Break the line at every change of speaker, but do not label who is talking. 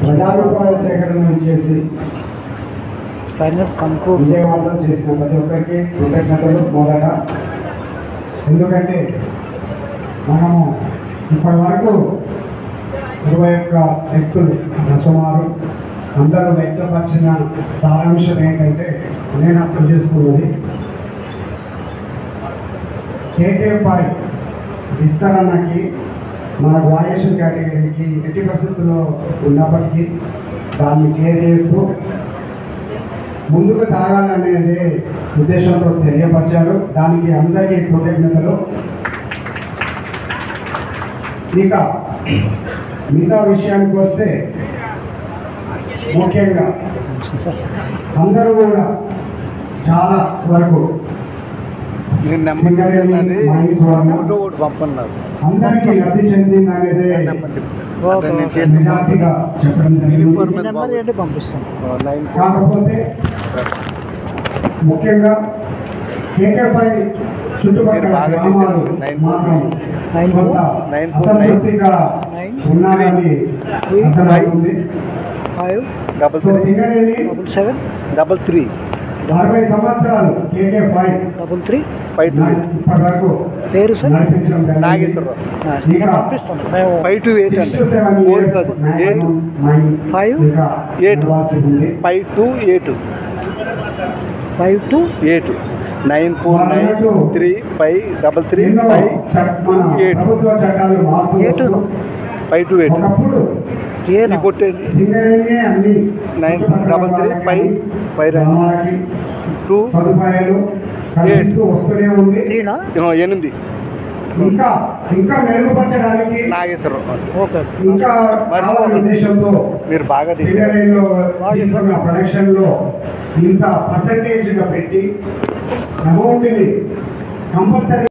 ప్రజాభిప్రాయ సేకరణ చేసి
ఫైనల్ కంక్లూడ్
విజయవంతం చేసిన ప్రతి ఒక్కరికి కృతజ్ఞతలు మొదట ఎందుకంటే మనము ఇప్పటి వరకు ఇరవై ఒక్క వ్యక్తులు సుమారు అందరూ వ్యక్తపరిచిన సారాంశం ఏంటంటే నేను అర్థం చేసుకున్నది కేకే ఫైవ్ విస్తరణకి మన వాయేషన్ కేటగిరీకి ఎట్టి పరిస్థితుల్లో ఉన్నప్పటికీ దాన్ని క్లియర్ చేస్తూ ముందుకు సాగాలనేది ఉద్దేశంతో తెలియపరిచారు దానికి అందరికీ కృతజ్ఞతలు ఇక మిగతా విషయానికి వస్తే ముఖ్యంగా అందరూ కూడా చాలా వరకు
నేను నెంబర్ చెప్తున్నది
మైండ్స్ వాళ్ళు
ఫోటో ఒకటి పంపన్నారు
అందరికీ లబ్ధి చెందింది అనేది
నెంబర్ చెప్తాను
ఓకే,
అంటే నేను
ఓకే.
మెజార్టీగా చెప్పడం జరిగింది
యూనిఫామ్ మీద
నెంబర్ ఏంటి పంపిస్తాను
నైన్
కాకపోతే ముఖ్యంగా కేకే ఫైవ్ చుట్టుపక్కల
మీరు బాగా
గ్రామాలు
చేశారు. నైన్
మాత్రం
నైన్
కొంత
నైన్ ఫోర్
అసంతృప్తిగా
నైన్
ఉన్నారని
త్రీ
అర్థమవుతుంది
five
double
so
three
Singareni
double seven
double three
అరవై సంవత్సరాలు KK five
double three
five two
ఇప్పటి వరకు
పేరు సార్
నడిపించడం జరిగింది
నాగేశ్వరరావు
ఆ,
ఇక
నేను పంపిస్తాను మేము
ఫైవ్ టు ఎయిట్
సిక్స్
అండి
టు సెవెన్
ఫోర్
ఇయర్స్
కాదు ఎయిట్
maximum మైండ్
Five?
ఇంకా
Eight.
నడవాల్సి ఉంది
five to eight
five to
eight nine four
వాళ్ళు
నైన్
అన్నట్టు
త్రీ ఫైవ్ డబల్ త్రీ
ఎన్నో
ఫైవ్
చట్-
టూ
మన
ఎయిట్
ప్రభుత్వ చట్టాలు మారుతూ
ఎయిట్.
వస్తూ
ఫైవ్ టు ఎయిట్
ఒకప్పుడు
ఏనా
ఇది కొట్టేది
సింగరేణి అన్ని
నైన్
చుట్టుపక్కల
డబల్ త్రీ
వాళ్ళకి
ఫైవ్
అన్ని
ఫైవ్ నైన్
గ్రామాలకి
టూ
సదుపాయాలు కల్పిస్తూ వస్తూనే ఉంది
త్రీనా
ఎనిమిది
ఇంకా ఇంకా మెరుగుపరచడానికి
నాగేశ్వరరావు
ఓకే
ఇంకా కావాలనే ఉద్దేశంతో
మీరు బాగా తీసారు
సింగరేణిలో తీసుకున్న ప్రొడక్షన్ లో ఇంత పర్సంటేజ్ గా పెట్టి అమౌంట్ ని కంపల్సరీ